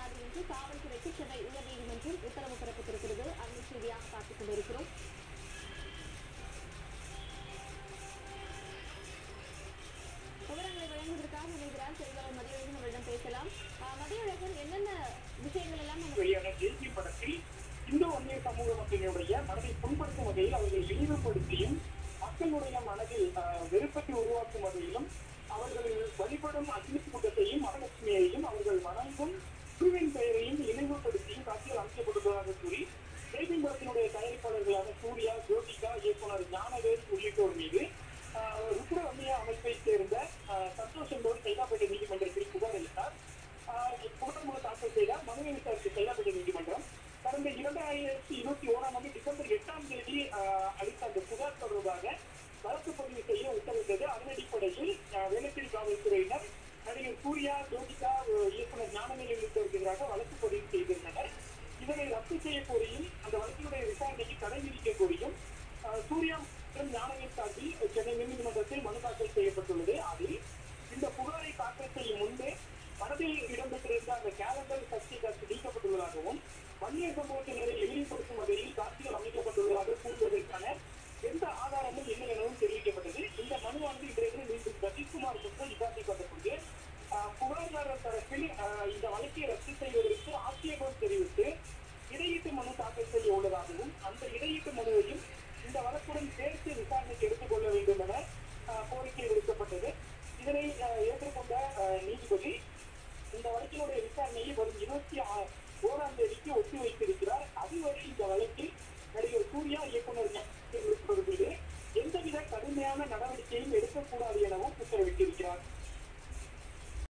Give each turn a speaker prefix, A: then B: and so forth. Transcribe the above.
A: முடியாது என்று காவல்துறைக்கு சென்னை உயர்நீதிமன்றம் உத்தரவு பிறப்பித்திருக்கிறது அண்மை செய்தியாக பார்த்துக் கொண்டிருக்கிறோம் விவரங்களை வழங்குவதற்காக இணைகிறார் செய்தியாளர் மதியழகன் அவரிடம் பேசலாம் ஆஹ் மதியழகன் என்னென்ன விஷயங்கள் எல்லாம் நம்ம
B: வெளியான தேசிய படத்தில் இந்து வன்னிய சமூக மக்களினுடைய மனதை புண்படுத்தும் வகையில் அவர்களை இழிவுபடுத்தியும் மக்களுடைய மனதில் ஆஹ், வெறுப்பத்தை உருவாக்கும் வகையிலும் அவர்கள் வழிபடும் அக்னி கூட்டத்தையும் மகாலட்சுமியையும் அவர்கள் வணங்கும் குருவின் பெயரையும் இழிவுபடுத்தியும் காட்சியில் அமைக்கப்பட்டுள்ளதாக கூறி தேசிய படத்தினுடைய தயாரிப்பாளர்களான சூர்யா ஜோதிகா இயக்குனர் ஞானவேல் உள்ளிட்டோர் மீது ஆஹ், ருத்ர வன்னிய அமைப்பைச் சேர்ந்த ஆஹ், சந்தோஷ் என்பவர் சைதாப்பேட்டை நீதிமன்றத்தில் புகார் அளித்தார் ஆஹ் புகார் மனு தாக்கல் செய்த மனுவை விசாரித்த சைதாப்பேட்டை நீதிமன்றம் கடந்த இரண்டாயிரத்தி இருபத்தி ஓராம் ஆண்டு டிசம்பர் எட்டாம் தேதி ஆஹ், அளித்த அந்த புகார் தொடர்பாக வழக்கு பதிவு செய்ய உத்தரவிட்டது அதன் அடிப்படையில் ஆஹ், வேளச்சேரி காவல்துறையினர் நடிகர் சூர்யா ஜோதிகா ஆஹ், இயக்குனர் ஞானவேல் உள்ளிட்டோருக்கு எதிராக வழக்கு பதிவு செய்திருந்தனர் இதனை ரத்து செய்ய கோரியும் அந்த வழக்கினுடைய விசாரணைக்கு தடை விதிக்க கோரியும் ஆஹ், சூர்யா மற்றும் ஞானவேல் சார்பில் சென்னை நீதிமன்றத்தில் மனு தாக்கல் செய்யப்பட்டுள்ளது அதில் இந்த புகாரை தாக்கல் செய்யும் முன்பே படத்தில் இடம்பெற்றிருந்த அந்த கேலண்டர் சக்தி காட்சி நீக்கப்பட்டுள்ளதாகவும் வன்னிய சமூகத்தினரை எளிமைப்படுத்தும் வகையில் காட்சிகள் அமைக்கப்பட்டுள்ளதாக கூறுவதற்கான எந்த ஆதாரமும் இல்லை எனவும் தெரிவிக்கப்பட்டது இந்த மனுவானது இன்றைக்கு மீண்டும் சதீஷ்குமார் முன்பு விசாரிக்கப்பட்டபோது ஆஹ், புகார்தாரர் தரப்பில் ஆஹ், இந்த வழக்கை ரத்து செய்வதற்கு ஆட்சேபம் தெரிவித்து இடையீட்டு மனு தாக்கல் செய்ய உள்ளதாகவும் அந்த இடையீட்டு மனுவையும் இந்த வழக்குடன் சேர்த்து விசாரணைக்கு எடுத்துக்கொள்ள வேண்டும் என ஆஹ், கோரிக்கை விடுக்கப்பட்டது இதனை ஆஹ், ஏற்றுக்கொண்ட ஆஹ், நீதிபதி இந்த வழக்கினுடைய விசாரணையை வரும் இருபத்தி ஆ- ஓராம் தேதிக்கு ஒத்தி வைத்திருக்கிறார் அதுவரை இந்த வழக்கில் நடிகர் சூர்யா இயக்குனர் ஞானவேல் மீது எந்தவித கடுமையான நடவடிக்கையும் எடுக்கக்கூடாது எனவும் உத்தரவிட்டிருக்கிறார்